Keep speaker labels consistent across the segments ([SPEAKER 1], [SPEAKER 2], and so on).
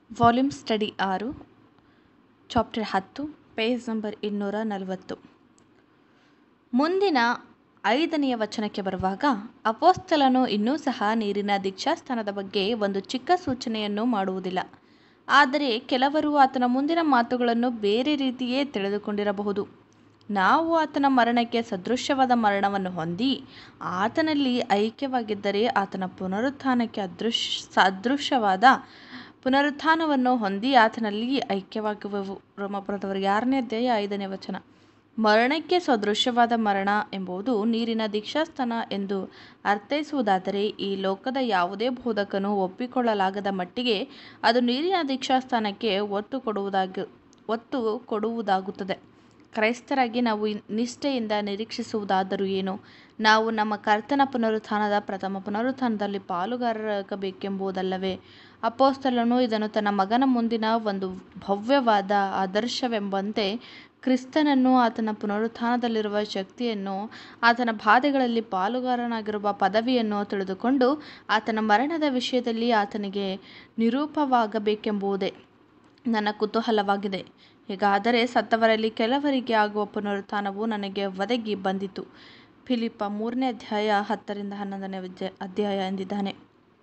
[SPEAKER 1] volume study ಆರು chapter ಹತ್ತು page number ಇನ್ನೂರ ನಲವತ್ತು ಮುಂದಿನ ಐದನೆಯ ವಚನಕ್ಕೆ ಬರುವಾಗ ಅಪೋಸ್ತಲನು ಇನ್ನೂ ಸಹ ನೀರಿನ ದೀಕ್ಷಾಸ್ಥಾನದ ಬಗ್ಗೆ ಒಂದು ಚಿಕ್ಕ ಸೂಚನೆಯನ್ನು ಮಾಡುವುದಿಲ್ಲ ಆದರೆ ಕೆಲವರು ಆತನ ಮುಂದಿನ ಮಾತುಗಳನ್ನು ಬೇರೆ ರೀತಿಯೇ ತಿಳಿದುಕೊಂಡಿರಬಹುದು ನಾವು ಆತನ ಮರಣಕ್ಕೆ ಸದೃಶ್ಯವಾದ ಮರಣವನ್ನು ಹೊಂದಿ ಆತನಲ್ಲಿ ಐಕ್ಯವಾಗಿದ್ದರೆ ಆತನ ಪುನರುತ್ಥಾನಕ್ಕೆ ಅದೃಶ್ ಸದೃಶವಾದ ಪುನರುತ್ಥಾನವನ್ನು ಹೊಂದಿ ಆತನಲ್ಲಿ ಐಕ್ಯವಾಗುವೆವು ರೋಮಪುರದವರಿಗೆ ಆರನೇ ಅಧ್ಯಾಯ ಐದನೇ ವಚನ ಮರಣಕ್ಕೆ ಸದೃಶ್ಯವಾದ ಮರಣ ಎಂಬುದು ನೀರಿನ ದೀಕ್ಷಾಸ್ಥಾನ ಎಂದು ಅರ್ಥೈಸುವುದಾದರೆ ಈ ಲೋಕದ ಯಾವುದೇ ಬೋಧಕನು ಒಪ್ಪಿಕೊಳ್ಳಲಾಗದ ಮಟ್ಟಿಗೆ ಅದು ನೀರಿನ ದೀಕ್ಷಾಸ್ಥಾನಕ್ಕೆ ಒತ್ತು ಕೊಡುವುದಾಗಿ ಒತ್ತು ಕೊಡುವುದಾಗುತ್ತದೆ ಕ್ರೈಸ್ತರಾಗಿ ನಾವು ನಿಷ್ಠೆಯಿಂದ ನಿರೀಕ್ಷಿಸುವುದಾದರೂ ಏನು ನಾವು ನಮ್ಮ ಕರ್ತನ ಪುನರುತ್ಥಾನದ ಪ್ರಥಮ ಪುನರುತ್ಥಾನದಲ್ಲಿ ಪಾಲುಗಾರರಾಗಬೇಕೆಂಬುದಲ್ಲವೇ ಅಪೋಸ್ತಲನು ಇದನ್ನು ತನ್ನ ಮಗನ ಮುಂದಿನ ಒಂದು ಭವ್ಯವಾದ ಆದರ್ಶವೆಂಬಂತೆ ಕ್ರಿಸ್ತನನ್ನು ಆತನ ಪುನರುತ್ಥಾನದಲ್ಲಿರುವ ಶಕ್ತಿಯನ್ನು ಆತನ ಬಾಧೆಗಳಲ್ಲಿ ಪಾಲುಗಾರನಾಗಿರುವ ಪದವಿಯನ್ನು ತಿಳಿದುಕೊಂಡು ಆತನ ಮರಣದ ವಿಷಯದಲ್ಲಿ ಆತನಿಗೆ ನಿರೂಪವಾಗಬೇಕೆಂಬುದೇ ನನ್ನ ಕುತೂಹಲವಾಗಿದೆ ಹೀಗಾದರೆ ಸತ್ತವರಲ್ಲಿ ಕೆಲವರಿಗೆ ಆಗುವ ಪುನರುತ್ಥಾನವು ನನಗೆ ಒದಗಿ ಬಂದಿತು ಫಿಲಿಪ ಮೂರನೇ ಅಧ್ಯಾಯ ಹತ್ತರಿಂದ ಹನ್ನೊಂದನೇ ಅಧ್ಯಾಯ ಎಂದಿದ್ದಾನೆ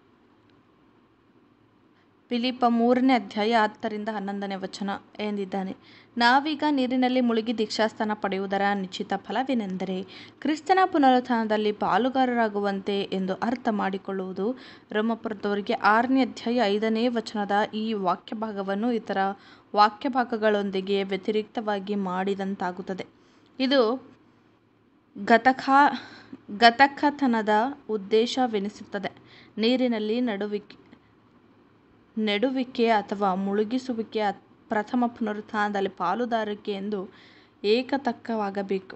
[SPEAKER 1] ಫಿಲಿಪ ಮೂರನೇ ಅಧ್ಯಾಯ ಹತ್ತರಿಂದ ಹನ್ನೊಂದನೇ ವಚನ ಎಂದಿದ್ದಾನೆ ನಾವೀಗ ನೀರಿನಲ್ಲಿ ಮುಳುಗಿ ದೀಕ್ಷಾಸ್ಥಾನ ಪಡೆಯುವುದರ ನಿಶ್ಚಿತ ಫಲವೇನೆಂದರೆ ಕ್ರಿಸ್ತನ ಪುನರುತ್ಥಾನದಲ್ಲಿ ಪಾಲುಗಾರರಾಗುವಂತೆ ಎಂದು ಅರ್ಥ ಮಾಡಿಕೊಳ್ಳುವುದು ರೋಮಪುರದವರಿಗೆ ಆರನೇ ಅಧ್ಯಾಯ ಐದನೇ ವಚನದ ಈ ವಾಕ್ಯ ಭಾಗವನ್ನು ಇತರ ವಾಕ್ಯ ಭಾಗಗಳೊಂದಿಗೆ ವ್ಯತಿರಿಕ್ತವಾಗಿ ಮಾಡಿದಂತಾಗುತ್ತದೆ ಇದು ಗತಕಾ ಗತಕಥನದ ಉದ್ದೇಶವೆನಿಸುತ್ತದೆ ನೀರಿನಲ್ಲಿ ನಡುವಿಕೆ ನೆಡುವಿಕೆ ಅಥವಾ ಮುಳುಗಿಸುವಿಕೆ ಪ್ರಥಮ ಪುನರುತ್ಥಾನದಲ್ಲಿ ಪಾಲುದಾರಿಕೆ ಎಂದು ಏಕತಕ್ಕವಾಗಬೇಕು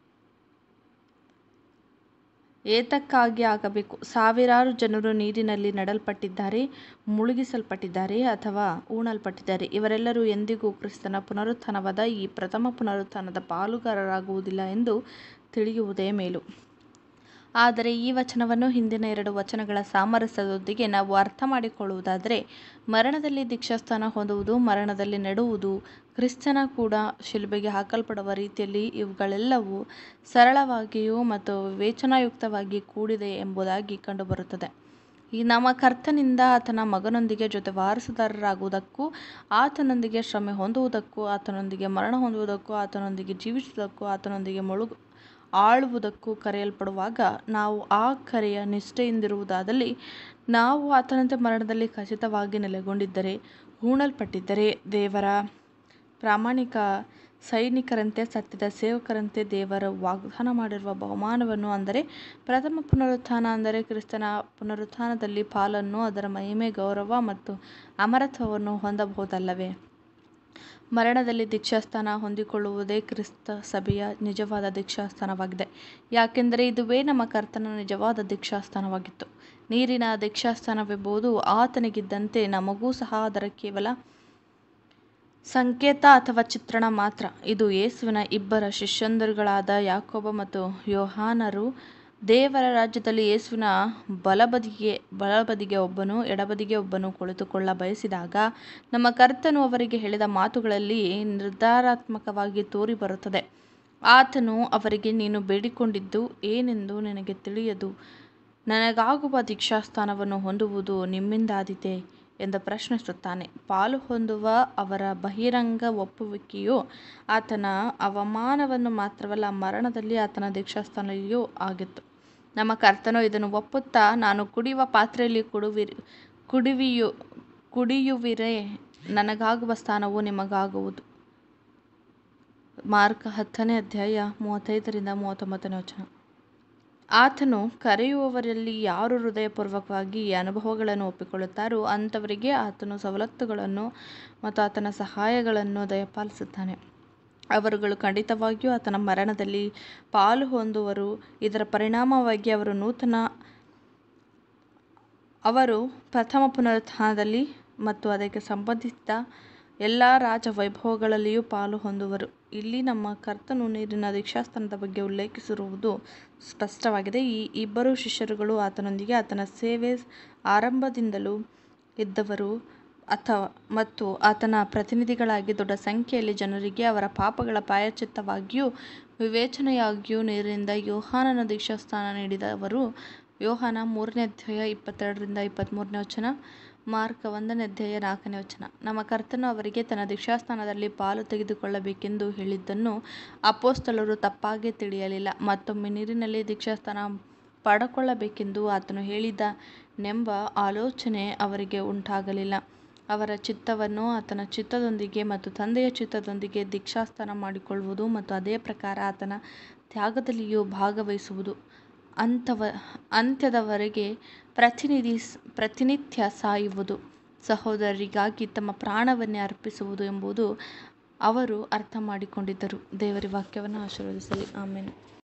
[SPEAKER 1] ಏತಕ್ಕಾಗಿ ಆಗಬೇಕು ಸಾವಿರಾರು ಜನರು ನೀರಿನಲ್ಲಿ ನೆಡಲ್ಪಟ್ಟಿದ್ದಾರೆ ಮುಳುಗಿಸಲ್ಪಟ್ಟಿದ್ದಾರೆ ಅಥವಾ ಉಣಲ್ಪಟ್ಟಿದ್ದಾರೆ ಇವರೆಲ್ಲರೂ ಎಂದಿಗೂ ಕ್ರಿಸ್ತನ ಪುನರುತ್ಥಾನವಾದ ಈ ಪ್ರಥಮ ಪುನರುತ್ಥಾನದ ಪಾಲುಗಾರರಾಗುವುದಿಲ್ಲ ಎಂದು ತಿಳಿಯುವುದೇ ಮೇಲು ಆದರೆ ಈ ವಚನವನ್ನು ಹಿಂದಿನ ಎರಡು ವಚನಗಳ ಸಾಮರಸ್ಯದೊಂದಿಗೆ ನಾವು ಅರ್ಥ ಮಾಡಿಕೊಳ್ಳುವುದಾದರೆ ಮರಣದಲ್ಲಿ ದೀಕ್ಷಾಸ್ಥಾನ ಹೊಂದುವುದು ಮರಣದಲ್ಲಿ ನೆಡುವುದು ಕ್ರಿಸ್ತನ ಕೂಡ ಶಿಲುಬೆಗೆ ಹಾಕಲ್ಪಡುವ ರೀತಿಯಲ್ಲಿ ಇವುಗಳೆಲ್ಲವೂ ಸರಳವಾಗಿಯೂ ಮತ್ತು ವಿವೇಚನಾಯುಕ್ತವಾಗಿ ಕೂಡಿದೆ ಎಂಬುದಾಗಿ ಕಂಡುಬರುತ್ತದೆ ಈ ನಮ್ಮ ಕರ್ತನಿಂದ ಆತನ ಮಗನೊಂದಿಗೆ ಜೊತೆ ವಾರಸುದಾರರಾಗುವುದಕ್ಕೂ ಆತನೊಂದಿಗೆ ಶ್ರಮೆ ಹೊಂದುವುದಕ್ಕೂ ಆತನೊಂದಿಗೆ ಮರಣ ಹೊಂದುವುದಕ್ಕೂ ಆತನೊಂದಿಗೆ ಜೀವಿಸುವುದಕ್ಕೂ ಆತನೊಂದಿಗೆ ಮುಳುಗು ಆಳುವುದಕ್ಕೂ ಕರೆಯಲ್ಪಡುವಾಗ ನಾವು ಆ ಕರೆಯ ನಿಷ್ಠೆಯಿಂದಿರುವುದಾದಲ್ಲಿ ನಾವು ಆತನಂತೆ ಮರಣದಲ್ಲಿ ಖಚಿತವಾಗಿ ನೆಲೆಗೊಂಡಿದ್ದರೆ ಹೂಣಲ್ಪಟ್ಟಿದ್ದರೆ ದೇವರ ಪ್ರಾಮಾಣಿಕ ಸೈನಿಕರಂತೆ ಸತ್ಯದ ಸೇವಕರಂತೆ ದೇವರು ವಾಗ್ದಾನ ಮಾಡಿರುವ ಬಹುಮಾನವನ್ನು ಅಂದರೆ ಪ್ರಥಮ ಪುನರುತ್ಥಾನ ಅಂದರೆ ಕ್ರಿಸ್ತನ ಪುನರುತ್ಥಾನದಲ್ಲಿ ಪಾಲನ್ನು ಅದರ ಮಹಿಮೆ ಗೌರವ ಮತ್ತು ಅಮರತ್ವವನ್ನು ಹೊಂದಬಹುದಲ್ಲವೇ ಮರಣದಲ್ಲಿ ದೀಕ್ಷಾಸ್ಥಾನ ಹೊಂದಿಕೊಳ್ಳುವುದೇ ಕ್ರಿಸ್ತ ಸಭೆಯ ನಿಜವಾದ ದೀಕ್ಷಾಸ್ಥಾನವಾಗಿದೆ ಯಾಕೆಂದರೆ ಇದುವೇ ನಮ್ಮ ಕರ್ತನ ನಿಜವಾದ ದೀಕ್ಷಾಸ್ಥಾನವಾಗಿತ್ತು ನೀರಿನ ದೀಕ್ಷಾಸ್ಥಾನವೆಂಬುದು ಆತನಿಗಿದ್ದಂತೆ ನಮಗೂ ಸಹ ಅದರ ಕೇವಲ ಸಂಕೇತ ಅಥವಾ ಚಿತ್ರಣ ಮಾತ್ರ ಇದು ಯೇಸುವಿನ ಇಬ್ಬರ ಶಿಷ್ಯಂದರುಗಳಾದ ಯಾಕೋಬ ಮತ್ತು ಯೋಹಾನರು ದೇವರ ರಾಜ್ಯದಲ್ಲಿ ಯೇಸುವಿನ ಬಲಬದಿಗೆ ಬಲಬದಿಗೆ ಒಬ್ಬನು ಎಡಬದಿಗೆ ಒಬ್ಬನು ಕುಳಿತುಕೊಳ್ಳ ಬಯಸಿದಾಗ ನಮ್ಮ ಕರ್ತನು ಅವರಿಗೆ ಹೇಳಿದ ಮಾತುಗಳಲ್ಲಿ ನಿರ್ಧಾರಾತ್ಮಕವಾಗಿ ತೋರಿ ಬರುತ್ತದೆ ಆತನು ಅವರಿಗೆ ನೀನು ಬೇಡಿಕೊಂಡಿದ್ದು ಏನೆಂದು ನಿನಗೆ ತಿಳಿಯದು ನನಗಾಗುವ ದೀಕ್ಷಾಸ್ಥಾನವನ್ನು ಹೊಂದುವುದು ನಿಮ್ಮಿಂದಾದೀತೆ ಎಂದು ಪ್ರಶ್ನಿಸುತ್ತಾನೆ ಪಾಲು ಹೊಂದುವ ಅವರ ಬಹಿರಂಗ ಒಪ್ಪುವಿಕೆಯು ಆತನ ಅವಮಾನವನ್ನು ಮಾತ್ರವಲ್ಲ ಮರಣದಲ್ಲಿ ಆತನ ದೀಕ್ಷಾಸ್ಥಾನದಲ್ಲಿಯೂ ಆಗಿತ್ತು ನಮ್ಮ ಕರ್ತನು ಇದನ್ನು ಒಪ್ಪುತ್ತಾ ನಾನು ಕುಡಿಯುವ ಪಾತ್ರೆಯಲ್ಲಿ ಕುಡುವಿರಿ ಕುಡಿವಿಯು ಕುಡಿಯುವಿರೇ ನನಗಾಗುವ ಸ್ಥಾನವು ನಿಮಗಾಗುವುದು ಮಾರ್ಕ್ ಹತ್ತನೇ ಅಧ್ಯಾಯ ಮೂವತ್ತೈದರಿಂದ ಮೂವತ್ತೊಂಬತ್ತನೇ ವಚನ ಆತನು ಕರೆಯುವವರಲ್ಲಿ ಯಾರು ಹೃದಯಪೂರ್ವಕವಾಗಿ ಈ ಅನುಭವಗಳನ್ನು ಒಪ್ಪಿಕೊಳ್ಳುತ್ತಾರೋ ಅಂಥವರಿಗೆ ಆತನು ಸವಲತ್ತುಗಳನ್ನು ಮತ್ತು ಆತನ ಸಹಾಯಗಳನ್ನು ದಯಪಾಲಿಸುತ್ತಾನೆ ಅವರುಗಳು ಖಂಡಿತವಾಗಿಯೂ ಆತನ ಮರಣದಲ್ಲಿ ಪಾಲು ಹೊಂದುವರು ಇದರ ಪರಿಣಾಮವಾಗಿ ಅವರು ನೂತನ ಅವರು ಪ್ರಥಮ ಪುನರುತ್ಥಾನದಲ್ಲಿ ಮತ್ತು ಅದಕ್ಕೆ ಸಂಬಂಧಿಸಿದ ಎಲ್ಲ ರಾಜ ವೈಭವಗಳಲ್ಲಿಯೂ ಪಾಲು ಹೊಂದುವರು ಇಲ್ಲಿ ನಮ್ಮ ಕರ್ತನು ನೀರಿನ ದೀಕ್ಷಾಸ್ಥಾನದ ಬಗ್ಗೆ ಉಲ್ಲೇಖಿಸಿರುವುದು ಸ್ಪಷ್ಟವಾಗಿದೆ ಈ ಇಬ್ಬರು ಶಿಷ್ಯರುಗಳು ಆತನೊಂದಿಗೆ ಆತನ ಸೇವೆ ಆರಂಭದಿಂದಲೂ ಇದ್ದವರು ಅಥವಾ ಮತ್ತು ಆತನ ಪ್ರತಿನಿಧಿಗಳಾಗಿ ದೊಡ್ಡ ಸಂಖ್ಯೆಯಲ್ಲಿ ಜನರಿಗೆ ಅವರ ಪಾಪಗಳ ಪ್ರಾಯಶ್ಚಿತ್ತವಾಗಿಯೂ ವಿವೇಚನೆಯಾಗಿಯೂ ನೀರಿನಿಂದ ಯೋಹಾನನ ದೀಕ್ಷಾಸ್ನಾನ ನೀಡಿದವರು ಯೋಹಾನ ಮೂರನೇ ಅಧ್ಯಾಯ ಇಪ್ಪತ್ತೆರಡರಿಂದ ಇಪ್ಪತ್ತ್ಮೂರನೇ ವಚನ ಮಾರ್ಕ ಒಂದನೇ ಅಧ್ಯಾಯ ನಾಲ್ಕನೇ ವಚನ ನಮ್ಮ ಕರ್ತನು ಅವರಿಗೆ ತನ್ನ ದೀಕ್ಷಾಸ್ನಾನದಲ್ಲಿ ಪಾಲು ತೆಗೆದುಕೊಳ್ಳಬೇಕೆಂದು ಹೇಳಿದ್ದನ್ನು ಅಪೋಸ್ತಲರು ತಪ್ಪಾಗಿ ತಿಳಿಯಲಿಲ್ಲ ಮತ್ತೊಮ್ಮೆ ನೀರಿನಲ್ಲಿ ದೀಕ್ಷಾಸ್ನಾನ ಪಡಕೊಳ್ಳಬೇಕೆಂದು ಆತನು ಹೇಳಿದನೆಂಬ ಆಲೋಚನೆ ಅವರಿಗೆ ಉಂಟಾಗಲಿಲ್ಲ ಅವರ ಚಿತ್ತವನ್ನು ಆತನ ಚಿತ್ತದೊಂದಿಗೆ ಮತ್ತು ತಂದೆಯ ಚಿತ್ತದೊಂದಿಗೆ ದೀಕ್ಷಾಸ್ನಾನ ಮಾಡಿಕೊಳ್ಳುವುದು ಮತ್ತು ಅದೇ ಪ್ರಕಾರ ಆತನ ತ್ಯಾಗದಲ್ಲಿಯೂ ಭಾಗವಹಿಸುವುದು ಅಂಥವ ಅಂತ್ಯದವರೆಗೆ ಪ್ರತಿನಿಧಿ ಪ್ರತಿನಿತ್ಯ ಸಾಯುವುದು ಸಹೋದರರಿಗಾಗಿ ತಮ್ಮ ಪ್ರಾಣವನ್ನೇ ಅರ್ಪಿಸುವುದು ಎಂಬುದು ಅವರು ಅರ್ಥ ಮಾಡಿಕೊಂಡಿದ್ದರು ದೇವರ ವಾಕ್ಯವನ್ನು ಆಶೀರ್ವದಿಸಲಿ ಆಮೇಲೆ